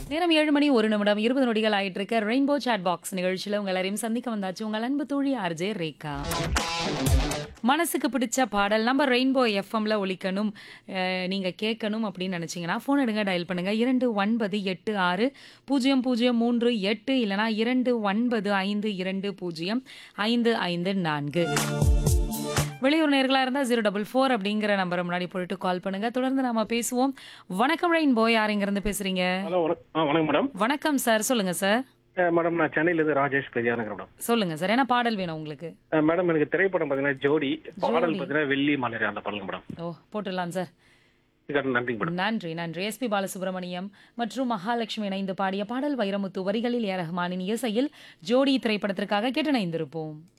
நேரம் ஏழு மணி ஒரு நிமிடம் இருபது நொடிகள் ஆயிட்டு இருக்க ரெயின்போ சாட் பாக்ஸ் நிகழ்ச்சியில் உங்கள் எல்லாரையும் சந்திக்க வந்தாச்சு உங்கள் அன்பு தோழி ஆர்ஜே ரேகா மனசுக்கு பிடிச்ச பாடல் நம்ம ரெயின்போ எஃப்எம்ல ஒலிக்கணும் அஹ், நீங்க கேட்கணும் அப்படின்னு நினைச்சீங்கன்னா ஃபோன் எடுங்க டயல் பண்ணுங்க இரண்டு ஒன்பது எட்டு ஆறு பூஜ்ஜியம் பூஜ்ஜியம் மூன்று எட்டு இல்லைனா இரண்டு ஒன்பது ஐந்து இரண்டு பூஜ்ஜியம் ஐந்து ஐந்து நான்கு வெளியூர் நேர்களா இருந்தா ஜீரோ டபுள் ஃபோர் அப்படிங்கிற நம்பரை முன்னாடி போயிட்டு கால் பண்ணுங்க தொடர்ந்து நாம பேசுவோம் வணக்கம் ரெயின்போ யார் இங்க இருந்து பேசுறீங்க ஹலோ வணக்கம் ஆ வணக்கம் மேடம் வணக்கம் சார் சொல்லுங்க சார் அஹ் மேடம் நான் சென்னையிலேருந்து ராஜேஷ் பெரியாருங்க மேடம் சொல்லுங்க சார் என்ன பாடல் வேணும் உங்களுக்கு அஹ் மேடம் எனக்கு திரைப்படம் பார்த்தீங்கன்னா ஜோடி பாடல் பார்த்தீங்கன்னா வெள்ளி மலர் அந்த பாடலுங்க மேடம் ஓ போட்டுடலாம் சார் இதுக்காக நன்றிங்க மேடம் நன்றி நன்றி எஸ்பி பாலசுப்ரமணியம் மற்றும் மகாலட்சுமி இணைந்து பாடிய பாடல் வைரமுத்து வரிகளில் ஏ ரஹ்மானின் இசையில் ஜோடி திரைப்படத்திற்காக கேட்டு இணைந்திருப்போம்